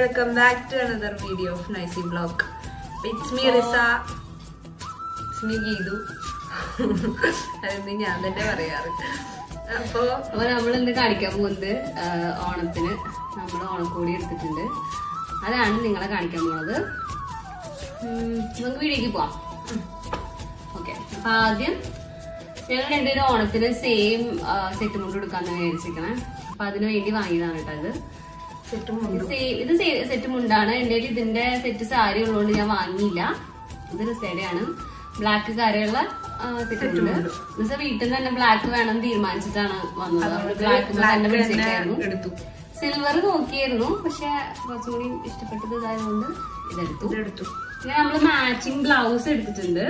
Welcome back to another video of Nicey blog it's me Riza it's me Geethu അതെന്ന് ഞാൻ തന്നെ പറയാറ് അപ്പോ അപ്പൊ നമ്മൾ ഇന്ന് കാണിക്കാൻ പോകുന്നത് ആ, ഓണത്തിന് നമ്മൾ ഓണക്കോടി എടുത്തിട്ടുണ്ട് അതാണ് നിങ്ങളെ കാണിക്കാൻ പോണത് ഉം, നമുക്ക് വീഡിയോക്ക് പോവാം ഓക്കെ അപ്പൊ ആദ്യം ഞങ്ങൾ രണ്ടുപേരും ഓണത്തിന് സെയിം സെറ്റ് മുണ്ട് എടുക്കാന്ന് വിചാരിച്ചിരിക്കണേ അപ്പൊ അതിനു വേണ്ടി വാങ്ങിയതാണ് കേട്ടോ ഇത് സെറ്റും ഇത് സേ- ഇത് സെറ്റ് മുണ്ടാണ് എന്റെ കയ്യിൽ ഇതിന്റെ സെറ്റ് സാരി ഉള്ളതുകൊണ്ട് ഞാൻ വാങ്ങിയില്ല ഇത് റിസൈഡയാണ് ബ്ലാക്ക് കാര്യമുള്ള സെറ്റ് മുണ്ട് എന്നുവെച്ചാൽ വീട്ടിൽ നിന്ന് തന്നെ ബ്ലാക്ക് വേണം എന്ന് തീരുമാനിച്ചിട്ടാണ് വന്നത് ബ്ലാക്ക് തന്നെ പിടിച്ചേക്കായിരുന്നു എടുത്തു സിൽവർ നോക്കിയായിരുന്നു പക്ഷെ കുറച്ചും കൂടി ഇഷ്ടപ്പെട്ടത് ഇതായതുകൊണ്ട് ഇതെടുത്തു ഇതെടുത്തു പിന്നെ നമ്മള് മാച്ചിങ് ബ്ലൗസ് എടുത്തിട്ടുണ്ട്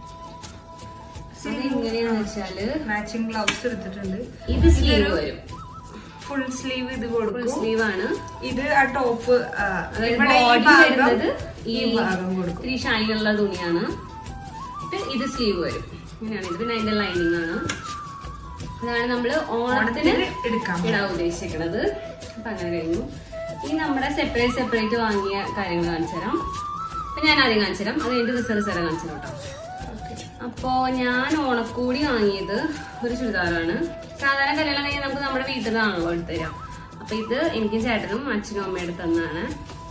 അത് എങ്ങനെയാന്ന് വെച്ചാല് മാച്ചിങ് ബ്ലൗസ് എടുത്തിട്ടുണ്ട് ഇത് സ്ലീവ് വരും ഫുൾ സ്ലീവ് ഇത് ഫുൾ കൊടുക്കും സ്ലീവ് ആണ് ഇത് ആ ടോപ്പ് അതായത് ഇവിടെ ഈ ബോഡി ഭാഗം വരുന്നത് ഈ ഈ ഭാഗം കൊടുക്കും ഇത്തിരി ഷൈനുള്ള തുണിയാണ് ഇത് ഇത് സ്ലീവ് വരും ഇങ്ങനെയാണ് ഇത് പിന്നെ അതിന്റെ ലൈനിങ് ആണ് അതാണ് നമ്മള് ഓണത്തിന് ഓണത്തിന് എടുക്കാം ഇടാൻ ഉദ്ദേശിക്കുന്നത് അപ്പൊ അങ്ങനെ കഴിഞ്ഞു ഈ നമ്മുടെ സെപ്പറേറ്റ് സെപ്പറേറ്റ് വാങ്ങിയ കാര്യങ്ങൾ കാണിച്ചു തരാം അപ്പൊ ഞാൻ ആദ്യം കാണിച്ചു തരാം അത് കഴിഞ്ഞിട്ട് റിസർവ് സെറ കാണിച്ചു തരാം കേട്ടോ അപ്പോ ഞാൻ ഓണക്കൂടി വാങ്ങിയത് ഒരു ചുരിദാറാണ് സാധാരണ കല്യാണം കഴിഞ്ഞാൽ നമുക്ക് നമ്മുടെ വീട്ടിൽ നിന്നാണല്ലോ എടുത്തു തരാം അപ്പൊ ഇത് എനിക്കും ചേട്ടനും അച്ഛനും അമ്മയും എടുത്ത് തന്നതാണ്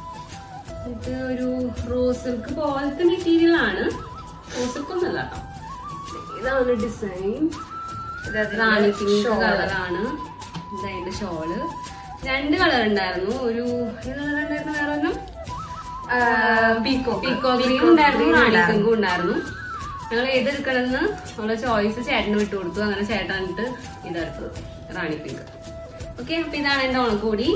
ഇത് ഒരു റോസ് സിൽക്ക് പോലത്തെ മെറ്റീരിയൽ ആണ് റോസ് സിൽക്ക് ഒന്നല്ല കേട്ടോ ഇതാണ് ഡിസൈൻ റാണി പിങ്ക് കളറാണ് ഇതതിന്റെ ഷോള് രണ്ട് കളർ ഉണ്ടായിരുന്നു ഒരു ഏത് കളർ ഉണ്ടായിരുന്നു വേറെ ഒന്നും പീക്കോ പീക്കോ ഗ്രീൻ ഉണ്ടായിരുന്നു റാണി പിങ്കും ഉണ്ടായിരുന്നു ഞങ്ങൾ ഏതെടുക്കണമെന്ന് ഉള്ള ചോയ്സ് ചേട്ടന് വിട്ടു കൊടുത്തു അങ്ങനെ ചേട്ടൻ എന്നിട്ട് ഇതെടുത്തത് റാണി പിങ്ക് ഓക്കെ അപ്പൊ ഇതാണ് എന്റെ ഓണക്കൂടി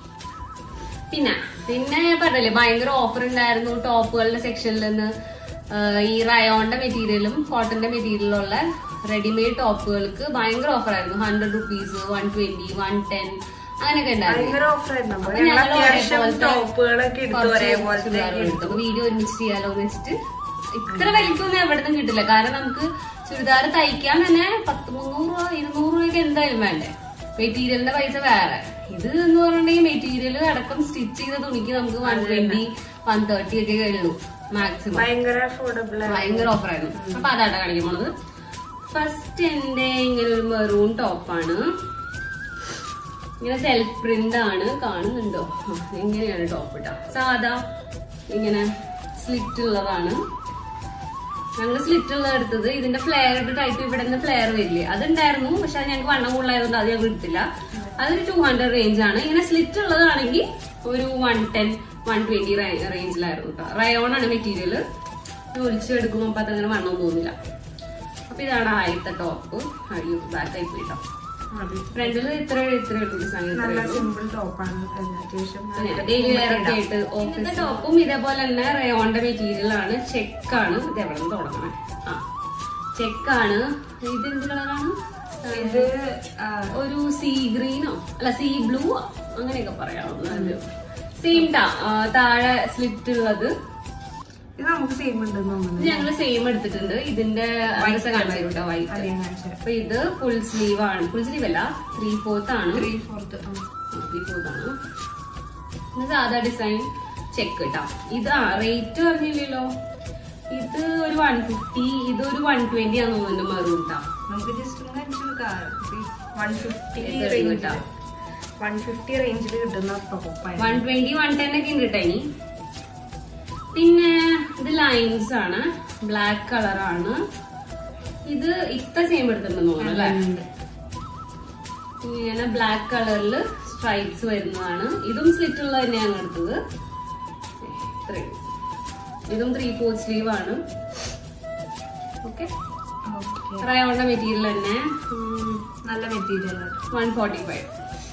പിന്നെ പിന്നെ ഞാൻ പറഞ്ഞില്ലേ ഭയങ്കര ഓഫർ ഉണ്ടായിരുന്നു ടോപ്പുകളുടെ സെക്ഷനിൽ നിന്ന് ആ, ഈ റയോണിന്റെ മെറ്റീരിയലും കോട്ടന്റെ മെറ്റീരിയലും ഉള്ള റെഡിമെയ്ഡ് ടോപ്പുകൾക്ക് ഭയങ്കര ഓഫർ ആയിരുന്നു hundred rupees one twenty one ten അങ്ങനെയൊക്കെ ഉണ്ടായിരുന്നു ഭയങ്കര ഓഫർ ആയിരുന്നു അപ്പൊ ഞങ്ങൾ ഞങ്ങള് അത്യാവശ്യം ഒരേപോലത്തെ ടോപ്പുകളൊക്കെ എടുത്തു കുറച്ച് ഒരേപോലത്തെ ചുരിദാറുകൾ എടുത്തു. അപ്പൊ വീഡിയോ ഒരുമിച്ച് ചെയ്യാലോ എന്ന് വെച്ചിട്ട് ഇത്ര വിലക്കൊന്നും എവിടെ നിന്നും കിട്ടില്ല കാരണം നമുക്ക് ചുരിദാർ തയ്ക്കാൻ തന്നെ പത്ത് മുന്നൂറ് രൂപ ഇരുന്നൂറ് രൂപയൊക്കെ എന്തായാലും വേണ്ടേ മെറ്റീരിയലിന്റെ പൈസ വേറെ ഇത് എന്ന് പറഞ്ഞിട്ടുണ്ടെങ്കിൽ മെറ്റീരിയൽ അടക്കം സ്റ്റിച്ച് ചെയ്ത തുണിക്ക് നമുക്ക് വൺ ട്വന്റി വൺ തേർട്ടി ഒക്കെ ഉള്ളൂ മാക്സിമം ഭയങ്കര അഫോർഡബിൾ ഭയങ്കര ഓഫറായിരുന്നു അപ്പൊ അതാട്ടാ കാണിക്കാൻ പോണത് ഫസ്റ്റ് എന്റെ ഇങ്ങനെ ഒരു മെറൂൺ ടോപ്പാണ് ഇങ്ങനെ സെൽഫ് പ്രിന്റ് ആണ് കാണുന്നുണ്ടോ ആ, ഇങ്ങനെയാണ് ടോപ്പ് ഇട്ടാ സാധാ ഇങ്ങനെ സ്ലിറ്റ് ഉള്ളതാണ് ഞങ്ങൾ സ്ലിറ്റ് ഉള്ളത് എടുത്തത് ഇതിന്റെ ഫ്ലെയർ ഇട്ട് ടൈപ്പ് ഇവിടെ നിന്ന് ഫ്ലെയർ വരില്ലേ അതുണ്ടായിരുന്നു പക്ഷെ അത് ഞങ്ങൾക്ക് വണ്ണം കൂടുതലായതുകൊണ്ട് അത് ഞങ്ങൾ എടുത്തില്ല അതൊരു ടു ഹൺഡ്രഡ് റേഞ്ച് ആണ് ഇങ്ങനെ സ്ലിറ്റ് ഉള്ളതാണെങ്കിൽ ഒരു വൺ ടെൻ വൺ ട്വന്റി റേഞ്ചിലായിരുന്നു കേട്ടോ റയോൺ ആണ് മെറ്റീരിയൽ ഒലിച്ചെടുക്കുമ്പോൾ അപ്പൊ അതങ്ങനെ വണ്ണം തോന്നില്ല അപ്പൊ ഇതാണ് ആദ്യത്തെ ടോപ്പ് അയ്യോ ബാക്ക് ആയി പോയിട്ടോ ഫ്രണ്ടിൽ ഇത്ര ഇത്ര ഡിസൈൻ നല്ല സിമ്പിൾ ടോപ്പാണ് അത്യാവശ്യം ഡെയിലി വെയർ ഒക്കെ ആയിട്ട് ഓഫീസ് ടോപ്പും ഇതേപോലെ തന്നെ റയോണിന്റെ മെറ്റീരിയൽ ആണ് ചെക്കാണ് ഇത് എവിടെ നിന്ന് തുടങ്ങണേ ആ ചെക്കാണ് ഇത് എന്ത് കളറാണ് ഇത് ആ, ഒരു സീ ഗ്രീനോ അല്ല സീ ബ്ലൂ അങ്ങനെയൊക്കെ പറയാവുന്ന സെയിം ടാ ആ, താഴെ സ്ലിറ്റ് ഉള്ളത് ഇത് നമുക്ക് സെയിം ഉണ്ടെന്ന് തോന്നുന്നു ഇത് ഞങ്ങള് സെയിം എടുത്തിട്ടുണ്ട് ഇതിന്റെ കാണിച്ചു കേട്ടോ വൈറ്റ് അറിയാൻ കാണിച്ചത് അപ്പൊ ഇത് ഫുൾ സ്ലീവ് ആണ് ഫുൾ സ്ലീവ് അല്ല ത്രീ ഫോർത്ത് ആണ് ത്രീ ഫോർത്ത് ത്രീ ഫോർത്ത് ആണ് ഇത് സാധാ ഡിസൈൻ ചെക്ക് കേട്ടോ ഇത് ആ റേറ്റ് പറഞ്ഞില്ലല്ലോ ഇത് ഒരു വൺ ഫിഫ്റ്റി ഇത് ഒരു വൺ ട്വന്റി ആണെന്ന് തോന്നുന്നു മെറൂൺ ട്ടാ നമുക്ക് ജസ്റ്റ് ഒന്ന് അടിച്ചു കൊടുക്കാം വൺ ഫിഫ്റ്റി ഇത് റേഞ്ചിൽ കിട്ടാം. വൺ ഫിഫ്റ്റി റേഞ്ചിൽ കിട്ടുന്ന ടോപ്പാണ് വൺ ട്വന്റി വൺ ടെൻ ഒക്കെ ഉണ്ട് കേട്ടോ ഇനി പിന്നെ ഇത് ലൈൻസ് ആണ് ബ്ലാക്ക് കളറാണ് ഇത് ഇത്ത സെയിം എടുത്തിട്ടുണ്ടെന്ന് തോന്നുന്നു അല്ലേ ഇങ്ങനെ ബ്ലാക്ക് കളറിൽ സ്ട്രൈപ്സ് വരുന്നതാണ് ഇതും സ്ലിറ്റ് ഉള്ള തന്നെയാണ് എടുത്തത് ഇത്രയും ഇതും ത്രീ ഫോർ സ്ലീവ് ആണ് ഓക്കെ ഓക്കെ റയോണിന്റെ മെറ്റീരിയൽ തന്നെ നല്ല മെറ്റീരിയൽ ആണ് വൺ ഫോർട്ടി ഫൈവ്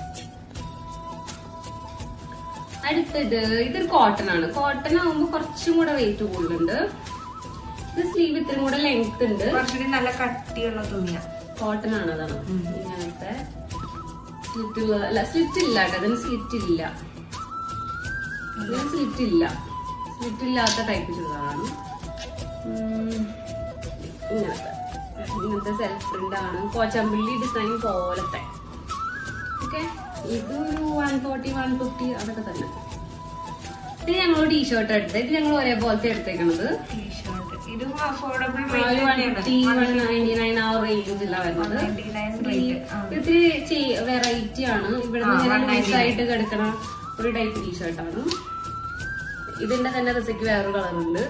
അടുത്തത് ഇതൊരു കോട്ടൺ ആണ് കോട്ടൺ ആകുമ്പോൾ കുറച്ചും കൂടെ വെയിറ്റ് കൂടുതലുണ്ട് ഇത് സ്ലീവ് ഇത്രയും കൂടെ ലെങ്ത് ഉണ്ട് കുറച്ചുകൂടി നല്ല കട്ടിയുള്ള തുണിയാണ് കോട്ടൺ ആണ് അതാണ് ഇങ്ങനത്തെ സ്ലിറ്റ് ഉള്ള അല്ല സ്ലിറ്റ് ഇല്ല കേട്ടോ അതിന് സ്ലിറ്റ് ഇല്ല ഇതിന് സ്ലിറ്റ് ഇല്ല സ്ലിറ്റ് ഇല്ലാത്ത ടൈപ്പ് ചുരിദാറാണ് ഉം, ഇങ്ങനത്തെ ഇങ്ങനത്തെ സെൽഫ് പ്രിന്റ് ആണ് കോച്ചമ്പള്ളി ഡിസൈൻ പോലത്തെ ഓക്കെ ഇതൊരു വൺ ഫോർട്ടി വൺ ഫിഫ്റ്റി അതൊക്കെ തന്നെ പിന്നെ ഞങ്ങൾ ടീഷർട്ട് എടുത്ത് ഇത് ഞങ്ങൾ ഒരേപോലത്തെ എടുത്തേക്കണത് ടീഷർട്ട് ഇതും അഫോർഡബിൾ ഒരു one fifty one ninety nine ആ റേഞ്ചിലാണ് വരുന്നത് ഇത്തിരി വെറൈറ്റി ആണ് ഇവിടെ ആ, ഇങ്ങനെ 199. ലൂസായിട്ട് കിടക്കണ ഒരു ടൈപ്പ് ടീഷർട്ടാണ് ഇതിന്റെ തന്നെ റിസയ്ക്ക് വേറൊരു കളറുണ്ട്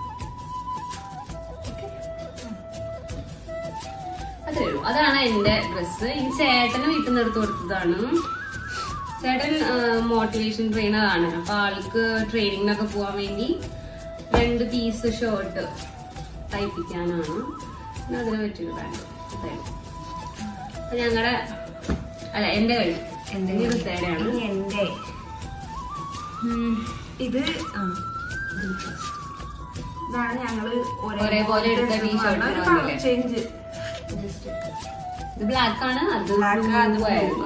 അത്രേ ഉള്ളൂ അതാണ് എന്റെ ഡ്രസ്സ് ഈ ചേട്ടന് വീട്ടിൽ നിന്ന് എടുത്തു കൊടുത്തതാണ് ചേട്ടൻ മോട്ടിവേഷൻ ട്രെയിനർ ആണ് അപ്പൊ ആൾക്ക് ട്രെയിനിങ്ങിനൊക്കെ പോവാൻ വേണ്ടി രണ്ട് പീസ് ഷർട്ട് തയ്പ്പിക്കാനാണ് പിന്നെ അതിനെ പറ്റിയൊരു പാൻറ് അപ്പൊ ഞങ്ങളുടെ അല്ല എന്റെ കഴി എന്റെ റിസൈഡാണ് ഇനി എന്റെ ഇത് ആ, ഇത് first. ഇതാണ് ഞങ്ങള് ഒരേപോലെ എടുത്ത t-shirt ആണല്ലേ? ചേഞ്ച് ഇത് ബ്ലാക്ക് ആണ് അത് ബ്ലാക്ക് blue ആയിരുന്നു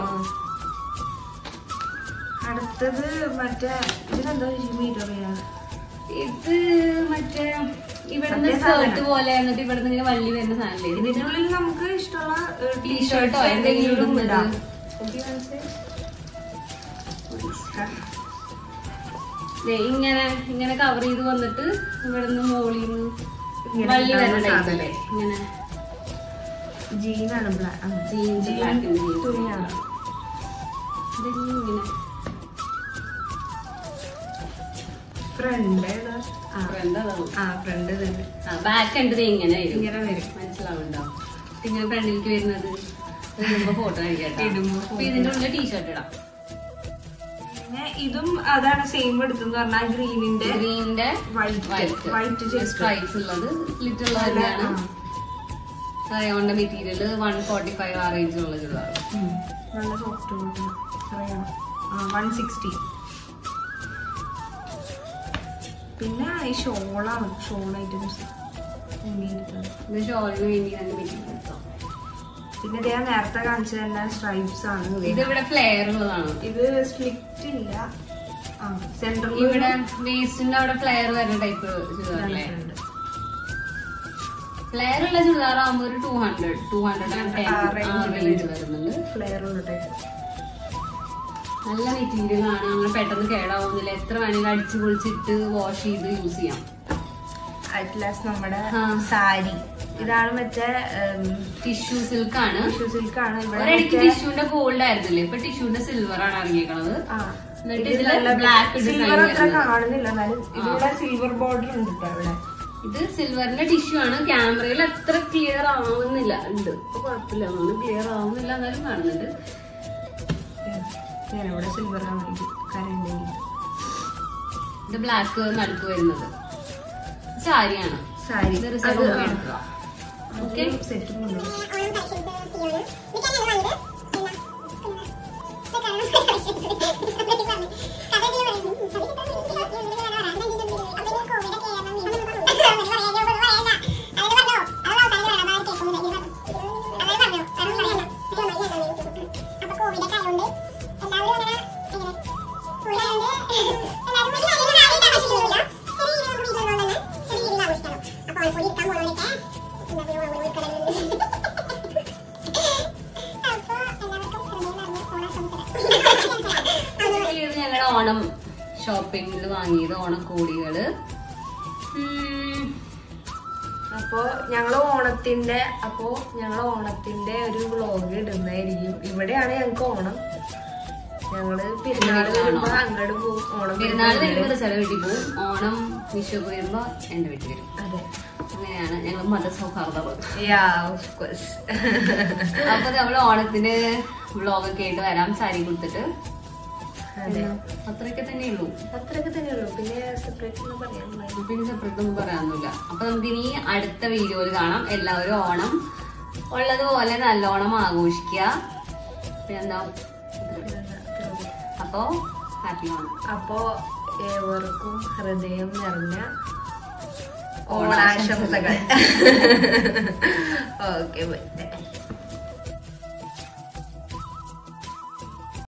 അടുത്തത് മറ്റേ ഇതിനെന്താ മീറ്റർ പറയാ ഇത് മറ്റേ ഇവിടുന്ന് മറ്റേ സ്കേർട്ട് സാധനം. പോലെ എന്നിട്ട് ഇവിടുന്ന് ഇങ്ങനെ വള്ളി വരുന്ന സാധനല്ലേ ഇത് ഇതിന്റെ ഉള്ളിൽ നമുക്ക് ഇഷ്ടമുള്ള ടീഷർട്ടോ എന്തെങ്കിലും ഇടാം ദേ ഇങ്ങനെ ഇങ്ങനെ കവർ ചെയ്ത് വന്നിട്ട് ഇവിടുന്ന് മോളിന്ന് ഇങ്ങനെ വള്ളി വരുന്ന ഉണ്ടാവുന്ന type അല്ലേ? ഇങ്ങനെ ജീനാണ് ബ്ലാക്ക് ജീൻസ് ബ്ലാക്ക് ജീൻസ് തുണിയാണ് ഇതിങ്ങനെ ഫ്രണ്ട് ആ ഫ്രണ്ട് അതാണ് ആ ഫ്രണ്ട് ഇതുണ്ട് ആ ബാക്ക് ഉണ്ട് ദേ ഇങ്ങനെ വരും ഇങ്ങനെ വരും മനസ്സിലാവുണ്ടോ ഇങ്ങനെ ഫ്രണ്ടിലേക്ക് വരുന്നത് ഇടുമ്പോ ഫോട്ടോ കഴിക്കട്ടെ ഇടുമ്പോ അപ്പൊ ഇതിന്റെ ഉള്ളിൽ ടീഷർട്ട് ഇടാം പിന്നെ ഇതും അതാണ് സെയിം എടുത്തെന്ന് പറഞ്ഞാൽ ഗ്രീനിന്റെ ഗ്രീനിന്റെ വൈറ്റ് വൈറ്റ് വൈറ്റ് സ്ട്രൈപ്സ് ഉള്ളത് സ്ലിറ്റ് ഉള്ളത് തന്നെയാണ് റയോണിന്റെ മെറ്റീരിയൽ വൺ ഫോർട്ടി ഫൈവ് ആ റേഞ്ചിലുള്ള ചുരിദാർ നല്ല സോഫ്റ്റ് അറിയണം ആ വൺ സിക്സ്റ്റി പിന്നെ ഈ ഷോളാണ് ഷോൾ ഐറ്റംസ് ഇത് ഷോളിന് വേണ്ടി തന്നെ മെറ്റീരിയൽ എടുത്തോ പിന്നെ ഇത് ഞാൻ നേരത്തെ കാണിച്ചത് തന്നെ സ്ട്രൈപ്സ് ആണ് ഇത്. ഇത് ഇവിടെ ഫ്ലെയർ ഉള്ളതാണ് ഇത് സ്ലിറ്റ് ഇല്ല ആ സെന്ററിൽ ഇവിടെ വേസ്റ്റിന്റെ അവിടെ ഫ്ലെയർ വരുന്ന ടൈപ്പ് ചുരിദാറല്ലേ ഫ്ലെയർ ഉള്ള ചുരിദാർ ആകുമ്പോൾ ഒരു two hundred two hundred and ten ആ, range റേഞ്ച് വരുന്നുണ്ട് ഫ്ലെയർ ഉള്ള ടൈപ്പ് നല്ല മെറ്റീരിയൽ ആണ് നമ്മൾ പെട്ടെന്ന് കേടാവുന്നില്ല എത്ര വേണമെങ്കിലും അടിച്ചു പൊളിച്ചിട്ട് വാഷ് ചെയ്ത് യൂസ് ചെയ്യാം അറ്റ് ലാസ്റ്റ് നമ്മുടെ ആ. സാരി ഇതാണ് മറ്റേ ടിഷ്യൂ സിൽക്ക് ആണ് ടിഷ്യൂ സിൽക്ക് ആണ് ഇവിടെ ഒരിടയ്ക്ക് മറ്റേ- ടിഷ്യൂന്റെ ഗോൾഡ് ആയിരുന്നില്ലേ ഇപ്പൊ ടിഷ്യൂന്റെ സിൽവർ ആണ് ഇറങ്ങിയേക്കണത് ആ. എന്നിട്ട് ഇത് ഇതില് നല്ല black design സിൽവർ അത്ര വരുന്നത്. കാണുന്നില്ല എന്നാലും ഇതിവിടെ സിൽവർ ബോർഡർ ഉണ്ട് കേട്ടോ ഇവിടെ ഇത് സിൽവറിന്റെ ടിഷ്യൂ ആണ് ക്യാമറയിൽ അത്ര ക്ലിയർ ആവുന്നില്ല ഉണ്ട് ഇപ്പൊ കുഴപ്പമില്ല അങ്ങനെ ക്ലിയർ ആവുന്നില്ല എന്നാലും കാണുന്നുണ്ട് ഞാൻ ഇവിടെ സിൽവർ ആണ് ഇത് കരണ്ടെങ്കിൽ ഇത് ബ്ലാക്ക് നടുക്ക് വരുന്നത് സാരിയാണ് സാരി ഇത് അത് റിസർവ് ആ. എടുക്കുക ഓക്കെ സെറ്റ് കൊണ്ടുപോകും ഇത് ഞങ്ങളുടെ ഓണം ഷോപ്പിംഗിൽ വാങ്ങിയത് ഓണക്കോടികള് ഉം, അപ്പോ ഞങ്ങള് ഓണത്തിന്റെ അപ്പോ ഞങ്ങള് ഓണത്തിന്റെ ഒരു വ്ളോഗ് ഇടുന്നതായിരിക്കും ഇവിടെയാണ് ഞങ്ങക്ക് ഓണം ഞങ്ങള് പെരുന്നാൾ വരുമ്പോ അങ്ങോട്ട് പോകും ഓണം പെരുന്നാൾ വരുമ്പോ വരുമ്പോ റിസൾട്ട് വീട്ടിൽ പോകും ഓണം വിഷു ഒക്കെ വരുമ്പോ എന്റെ വീട്ടിൽ വരും അതെ അങ്ങനെയാണ് ഞങ്ങൾ മതസൗഹാർദ്ദം യാ ഓഫ് കോഴ്സ് അപ്പൊ നമ്മള് ഓണത്തിന് വ്ളോഗൊക്കെ ആയിട്ട് വരാം സാരി കൊടുത്തിട്ട് അതെ അത്രയൊക്കെ തന്നെ ഉള്ളൂ അത്രയൊക്കെ തന്നെ ഉള്ളൂ പിന്നെ സെപ്പറേറ്റ് ഒന്നും പറയാനുള്ളത് പിന്നെ സെപ്പറേറ്റ് ഒന്നും പറയാനൊന്നുമില്ല അപ്പൊ നമുക്ക് ഇനി അടുത്ത വീഡിയോയിൽ കാണാം എല്ലാവരും ഓണം ഉള്ളതുപോലെ നല്ലോണം ആഘോഷിക്കുക പിന്നെന്താ അപ്പോ ഹാപ്പി ഓണം അപ്പോ ഏവർക്കും ഹൃദയം നിറഞ്ഞ ഓണാശംസകൾ ഓക്കെ ബൈ